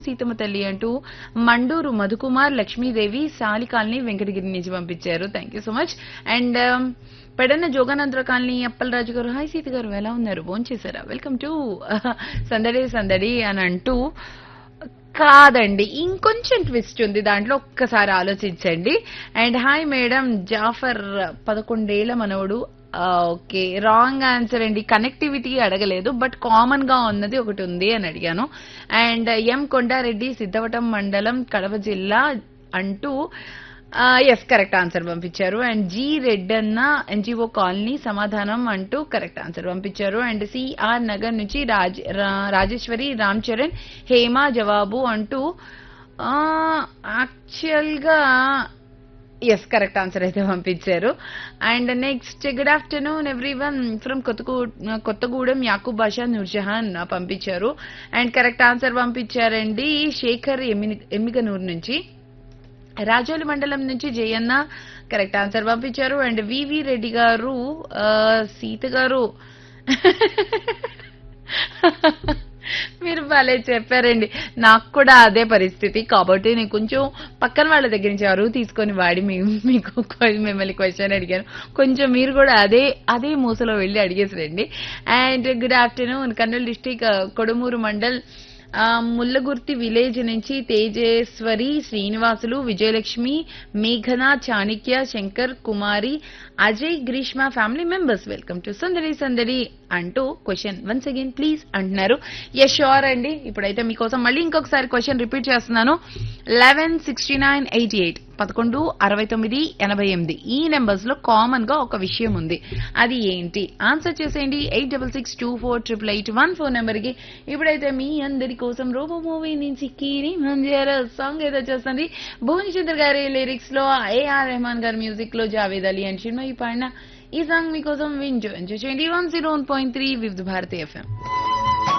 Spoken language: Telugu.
సీతమ్మ తల్లి అంటూ మండూరు మధుకుమార్ లక్ష్మీదేవి సాలి కాలనీ వెంకటగిరి నుంచి పంపించారు thank you so much and పెడన్న జోగానంద్ర కాలనీ అప్పలరాజు గారు హాయ్ సీత గారు ఎలా ఉన్నారు ఫోన్ చేశారా వెల్కమ్ టు సందడి సందడి అని అంటూ కాదండి ఇంకొంచెం ట్విస్ట్ ఉంది దాంట్లో ఒక్కసారి ఆలోచించండి అండ్ హాయ్ మేడం జాఫర్ పదకొండేళ్ల మనవడు ఓకే రాంగ్ ఆన్సర్ అండి కనెక్టివిటీ అడగలేదు బట్ కామన్ గా ఉన్నది ఒకటి ఉంది అని అడిగాను అండ్ ఎం కొండారెడ్డి సిద్ధవటం మండలం కడప జిల్లా అంటూ ఎస్ కరెక్ట్ ఆన్సర్ పంపించారు and G Reddanna NGO colony సమాధానం అంటూ కరెక్ట్ ఆన్సర్ పంపించారు అండ్ సిఆర్ నగర్ నుంచి రాజ్ రా- రాజేశ్వరి రామ్ చరణ్ హేమ జవాబు అంటూ యాక్చువల్ గా ఎస్ కరెక్ట్ ఆన్సర్ అయితే పంపించారు and next good afternoon everyone from కొత్తగూ కొత్తగూడెం యాకూబ్ బాషా నూర్జహాన్ పంపించారు అండ్ కరెక్ట్ ఆన్సర్ పంపించారండి శేఖర్ ఎమ్మి ఎమ్మిగనూరు నుంచి రాజోలి మండలం నుంచి జయన్న కరెక్ట్ ఆన్సర్ పంపించారు అండ్ వివి రెడ్డి గారు ఆ, సీత గారు మీరు భలే చెప్పారండి నాకు కూడా అదే పరిస్థితి కాబట్టి నేను కొంచెం పక్కన వాళ్ళ దగ్గర నుంచి అరువు తీసుకొని వాడి మీ మీకు కొ- మిమ్మల్ని క్వశ్చన్ అడిగాను కొంచెం మీరు కూడా అదే అదే మూసలో వెళ్ళి అడిగేసి రండి and good afternoon Kurnool district Kodumur mandal ఆ, ముల్లగుర్తి విలేజ్ నుంచి తేజేశ్వరి శ్రీనివాసులు విజయలక్ష్మి మేఘన చాణిక్య శంకర్ కుమారి అజయ్ గ్రీష్మ ఫ్యామిలీ మెంబర్స్ వెల్కమ్ టు సందడి సందడి అంటూ క్వశ్చన్ వన్స్ అగైన్ ప్లీజ్ అంటున్నారు ఎస్ షూర్ అండి ఇప్పుడైతే మీకోసం మళ్ళీ ఇంకొకసారి క్వశ్చన్ రిపీట్ చేస్తున్నాను eleven sixty nine eighty eight పదకొండు అరవై తొమ్మిది ఎనభై ఎనిమిది ఈ నెంబర్స్ లో కామన్ గా ఒక విషయం ఉంది అది ఏంటి ఆన్సర్ చేసేయండి eight double six two four triple eight one four number కి ఇప్పుడైతే మీ అందరి కోసం రోబో మూవీ నుంచి కీరి మంజారా సాంగ్ ఏదో చేస్తుంది భువన్ చంద్ర గారి లిరిక్స్ లో ఏఆర్ రెహమాన్ గారి మ్యూజిక్ లో జావేద్ అలీ అండ్ చిన్మయి పాడిన ఈ సాంగ్ మీకోసం వింజో ఎంజాయ్ చేయండి one zero one point three Vividh Bharati FM